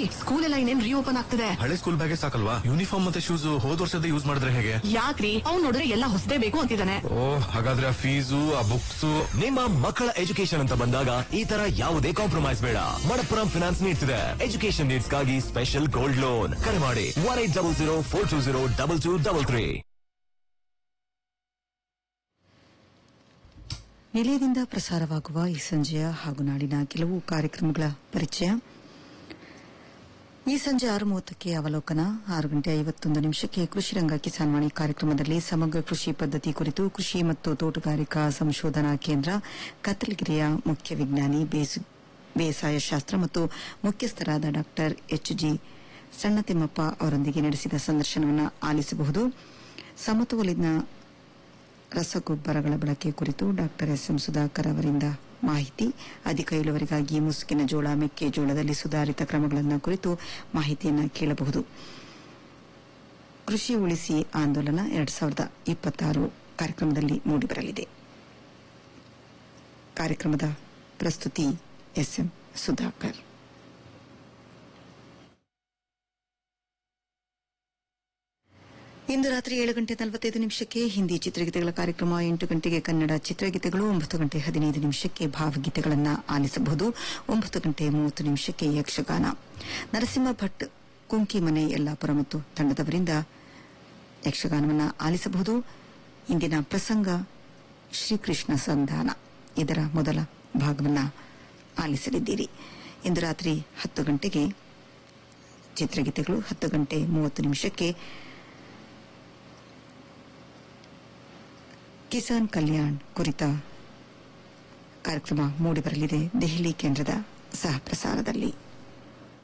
school ಎಲ್ಲ ಇನ್ನೇನ್ reopen ಆಗ್ತದೆ ಹಳೆ ಸ್ಕೂಲ್ ಬ್ಯಾಗೇ ಸಾಕಲ್ವಾ ಯೂನಿಫಾರ್ಮ್ ಮತ್ತೆ ಶೂಸ್ ಹೋದ್ ವರ್ಷದ ಯೂಸ್ ಮಾಡಿದ್ರೆ ಹೇಗೆ ಯಾಕ್ರಿ ಅವ್ನ್ ನೋಡಿದ್ರೆ ಎಲ್ಲ ಹೊಸದೇ ಬೇಕು ಅಂತಿದ್ದಾನೆ ಓ ಹಾಗಾದ್ರೆ ಆ ಫೀಸು ಆ ಬುಕ್ಸ್ ನಿಮ್ಮ ಮಕ್ಕಳ ಎಜುಕೇಶನ್ ಅಂತ ಬಂದಾಗ ಈ ತರ ಯಾವುದೇ ಕಾಂಪ್ರಮೈಸ್ ಬೇಡ ಮಣಪ್ಪುರಂ ಫಿನಾನ್ಸ್ ನೀಡ್ಸ್ ಇದೆ ಎಜುಕೇಶನ್ ನೀಡ್ಸ್ ಗಾಗಿ ಸ್ಪೆಷಲ್ ಗೋಲ್ಡ್ ಲೋನ್ ಕರೆ ಮಾಡಿ one eight double zero four two zero double two double three ನಿಲಯದಿಂದ ಪ್ರಸಾರವಾಗುವ ಈ ಸಂಜೆಯ ಹಾಗೂ ನಾಡಿನ ಕೆಲವು ಕಾರ್ಯಕ್ರಮಗಳ ಪರಿಚಯ ಈ ಸಂಜೆ ಆರು ಮೂವತ್ತಕ್ಕೆ ಅವಲೋಕನ ಆರು ಗಂಟೆ ಐವತ್ತೊಂದು ನಿಮಿಷಕ್ಕೆ ಕೃಷಿ ರಂಗ ಕಿಸಾನ್ ವಾಣಿ ಕಾರ್ಯಕ್ರಮದಲ್ಲಿ ಸಮಗ್ರ ಕೃಷಿ ಪದ್ಧತಿ ಕುರಿತು ಕೃಷಿ ಮತ್ತು ತೋಟಗಾರಿಕಾ ಸಂಶೋಧನಾ ಕೇಂದ್ರ ಕತ್ತಲಗಿರಿಯ ಮುಖ್ಯ ವಿಜ್ಞಾನಿ ಬೇಸು- ಬೇಸಾಯ ಶಾಸ್ತ್ರ ಮತ್ತು ಮುಖ್ಯಸ್ಥರಾದ ಡಾಕ್ಟರ್ ಎಚ್ ಜಿ ಸಣ್ಣತಿಮ್ಮಪ್ಪ ಅವರೊಂದಿಗೆ ನಡೆಸಿದ ಸಂದರ್ಶನವನ್ನು ಆಲಿಸಬಹುದು ಸಮತೋಲಿನ ರಸಗೊಬ್ಬರಗಳ ಬಳಕೆ ಕುರಿತು ಡಾಕ್ಟರ್ ಎಸ್ ಎಂ ಸುಧಾಕರ್ ಅವರಿಂದ ಮಾಹಿತಿ ಅಧಿಕ ಇಳುವರಿಗಾಗಿ ಮುಸುಕಿನ ಜೋಳ ಮೆಕ್ಕೆಜೋಳದಲ್ಲಿ ಸುಧಾರಿತ ಕ್ರಮಗಳನ್ನು ಕುರಿತು ಮಾಹಿತಿಯನ್ನು ಕೇಳಬಹುದು ಕೃಷಿ ಉಳಿಸಿ ಆಂದೋಲನ ಎರಡ್ ಸಾವಿರದ ಇಪ್ಪತ್ತಾರು ಕಾರ್ಯಕ್ರಮದಲ್ಲಿ ಮೂಡಿಬರಲಿದೆ ಕಾರ್ಯಕ್ರಮದ ಪ್ರಸ್ತುತಿ ಎಸ್ಎಂ ಸುಧಾಕರ್ ಇಂದು ರಾತ್ರಿ ಏಳು ಗಂಟೆ ನಲವತ್ತೈದು ನಿಮಿಷಕ್ಕೆ ಹಿಂದಿ ಚಿತ್ರಗೀತೆಗಳ ಕಾರ್ಯಕ್ರಮ ಎಂಟು ಗಂಟೆಗೆ ಕನ್ನಡ ಚಿತ್ರಗೀತೆಗಳು ಒಂಬತ್ತು ಗಂಟೆ ಹದಿನೈದು ನಿಮಿಷಕ್ಕೆ ಭಾವಗೀತೆಗಳನ್ನು ಆಲಿಸಬಹುದು ಒಂಬತ್ತು ಗಂಟೆ ಮೂವತ್ತು ನಿಮಿಷಕ್ಕೆ ಯಕ್ಷಗಾನ ನರಸಿಂಹ ಭಟ್ ಕುಂಕಿಮನೆ ಯಲ್ಲಾಪುರ ಮತ್ತು ತಂಡದವರಿಂದ ಯಕ್ಷಗಾನವನ್ನು ಆಲಿಸಬಹುದು ಇಂದಿನ ಪ್ರಸಂಗ ಶ್ರೀಕೃಷ್ಣ ಸಂಧಾನ ಇದರ ಮೊದಲ ಭಾಗವನ್ನು ಆಲಿಸಲಿದ್ದೀರಿ ಇಂದು ರಾತ್ರಿ ಹತ್ತು ಗಂಟೆಗೆ ಚಿತ್ರಗೀತೆಗಳು ಹತ್ತು ಗಂಟೆ ಮೂವತ್ತು ನಿಮಿಷಕ್ಕೆ ಕಿಸಾನ್ ಕಲ್ಯಾಣ್ ಕುರಿತ ಕಾರ್ಯಕ್ರಮ ಮೂಡಿಬರಲಿದೆ ದೆಹಲಿ ಕೇಂದ್ರದ ಸಹ ಪ್ರಸಾರದಲ್ಲಿ